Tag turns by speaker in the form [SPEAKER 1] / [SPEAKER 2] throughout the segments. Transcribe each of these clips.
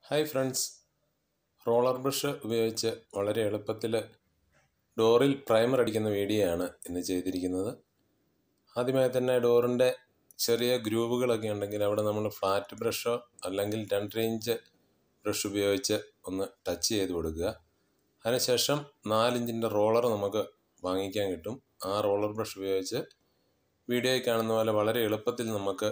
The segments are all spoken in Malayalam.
[SPEAKER 1] ഹായ് ഫ്രണ്ട്സ് റോളർ ബ്രഷ് ഉപയോഗിച്ച് വളരെ എളുപ്പത്തിൽ ഡോറിൽ പ്രൈമർ അടിക്കുന്ന വീഡിയോ ആണ് ഇന്ന് ചെയ്തിരിക്കുന്നത് ആദ്യമായി തന്നെ ഡോറിൻ്റെ ചെറിയ ഗ്രൂവുകളൊക്കെ ഉണ്ടെങ്കിൽ അവിടെ നമ്മൾ ഫ്ലാറ്റ് ബ്രഷോ അല്ലെങ്കിൽ രണ്ട് ഇഞ്ച് ബ്രഷ് ഉപയോഗിച്ച് ഒന്ന് ടച്ച് ചെയ്ത് കൊടുക്കുക അതിനുശേഷം നാലിഞ്ചിൻ്റെ റോളർ നമുക്ക് വാങ്ങിക്കാൻ കിട്ടും ആ റോളർ ബ്രഷ് ഉപയോഗിച്ച് വീഡിയോയിൽ കാണുന്ന പോലെ വളരെ എളുപ്പത്തിൽ നമുക്ക്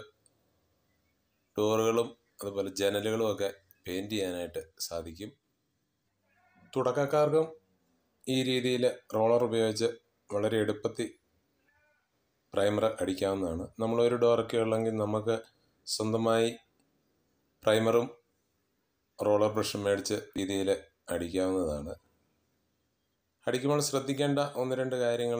[SPEAKER 1] ഡോറുകളും അതുപോലെ ജനലുകളും ഒക്കെ പെയിൻറ് ചെയ്യാനായിട്ട് സാധിക്കും തുടക്കക്കാർക്കും ഈ രീതിയിൽ റോളർ ഉപയോഗിച്ച് വളരെ എളുപ്പത്തിൽ പ്രൈമർ അടിക്കാവുന്നതാണ് നമ്മളൊരു ഡോറൊക്കെ ഉള്ളെങ്കിൽ നമുക്ക് സ്വന്തമായി പ്രൈമറും റോളർ ബ്രഷും മേടിച്ച് രീതിയിൽ അടിക്കാവുന്നതാണ് അടിക്കുമ്പോൾ ശ്രദ്ധിക്കേണ്ട ഒന്ന് രണ്ട് കാര്യങ്ങൾ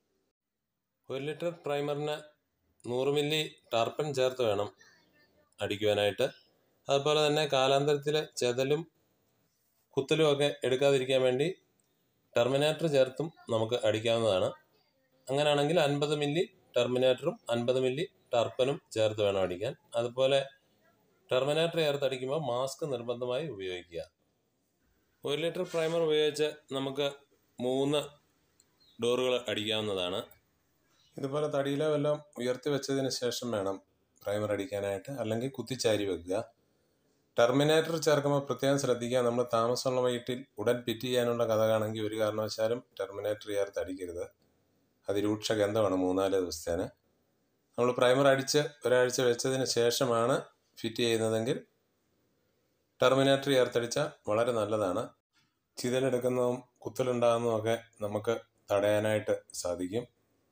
[SPEAKER 1] ഒരു ലിറ്റർ പ്രൈമറിന് നൂറ് മില്ലി ടർപ്പൻ ചേർത്ത് വേണം അടിക്കുവാനായിട്ട് അതുപോലെ തന്നെ കാലാന്തരത്തിൽ ചെതലും കുത്തലും ഒക്കെ എടുക്കാതിരിക്കാൻ വേണ്ടി ടെർമിനേറ്റർ ചേർത്തും നമുക്ക് അടിക്കാവുന്നതാണ് അങ്ങനെയാണെങ്കിൽ അൻപത് മില്ലി ടെർമിനേറ്ററും അൻപത് മില്ലി ടർപ്പനും ചേർത്ത് വേണം അടിക്കാൻ അതുപോലെ ടെർമിനേറ്റർ ചേർത്ത് അടിക്കുമ്പോൾ മാസ്ക് നിർബന്ധമായി ഉപയോഗിക്കുക ഒരു ലിറ്റർ പ്രൈമർ ഉപയോഗിച്ച് നമുക്ക് മൂന്ന് ഡോറുകൾ അടിക്കാവുന്നതാണ് ഇതുപോലെ തടിയിലോ വല്ലതും ഉയർത്തി വെച്ചതിന് ശേഷം വേണം പ്രൈമർ അടിക്കാനായിട്ട് അല്ലെങ്കിൽ കുത്തിച്ചാരി വെക്കുക ടെർമിനേറ്റർ ചേർക്കുമ്പോൾ പ്രത്യേകം ശ്രദ്ധിക്കുക നമ്മൾ താമസമുള്ള വീട്ടിൽ ഉടൻ ഫിറ്റ് ചെയ്യാനുള്ള കഥകാണെങ്കിൽ ഒരു കാരണവശാലും ടെർമിനേറ്റർ ചേർത്ത് അടിക്കരുത് അതിരൂക്ഷ ഗന്ധമാണ് മൂന്നാല് ദിവസത്തേന് നമ്മൾ പ്രൈമർ അടിച്ച് ഒരാഴ്ച വെച്ചതിന് ശേഷമാണ് ഫിറ്റ് ചെയ്യുന്നതെങ്കിൽ ടെർമിനേറ്റർ ചേർത്തടിച്ചാൽ വളരെ നല്ലതാണ് ചിതലെടുക്കുന്നതും കുത്തലുണ്ടാകുന്നതും ഒക്കെ നമുക്ക് തടയാനായിട്ട് സാധിക്കും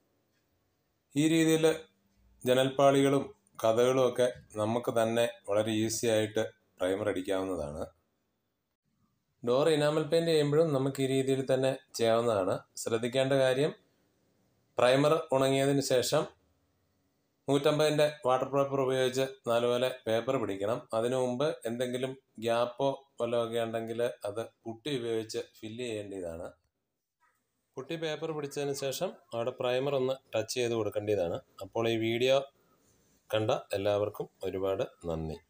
[SPEAKER 1] ഈ രീതിയിൽ ജനൽപ്പാളികളും കഥകളും ഒക്കെ നമുക്ക് തന്നെ വളരെ ഈസി ആയിട്ട് പ്രൈമർ അടിക്കാവുന്നതാണ് ഡോർ ഇനാമൽ പെയിൻറ് ചെയ്യുമ്പോഴും നമുക്ക് ഈ രീതിയിൽ തന്നെ ചെയ്യാവുന്നതാണ് ശ്രദ്ധിക്കേണ്ട കാര്യം പ്രൈമർ ഉണങ്ങിയതിന് ശേഷം നൂറ്റമ്പതിൻ്റെ വാട്ടർ പേപ്പർ ഉപയോഗിച്ച് നല്ലപോലെ പേപ്പർ പിടിക്കണം അതിനു മുമ്പ് എന്തെങ്കിലും ഗ്യാപ്പോ വല്ലതൊക്കെ ഉണ്ടെങ്കിൽ അത് പുട്ടി ഉപയോഗിച്ച് ഫില്ല് ചെയ്യേണ്ടതാണ് പുട്ടി പേപ്പർ പിടിച്ചതിന് ശേഷം അവിടെ പ്രൈമർ ഒന്ന് ടച്ച് ചെയ്ത് കൊടുക്കേണ്ടതാണ് അപ്പോൾ ഈ വീഡിയോ കണ്ട എല്ലാവർക്കും ഒരുപാട് നന്ദി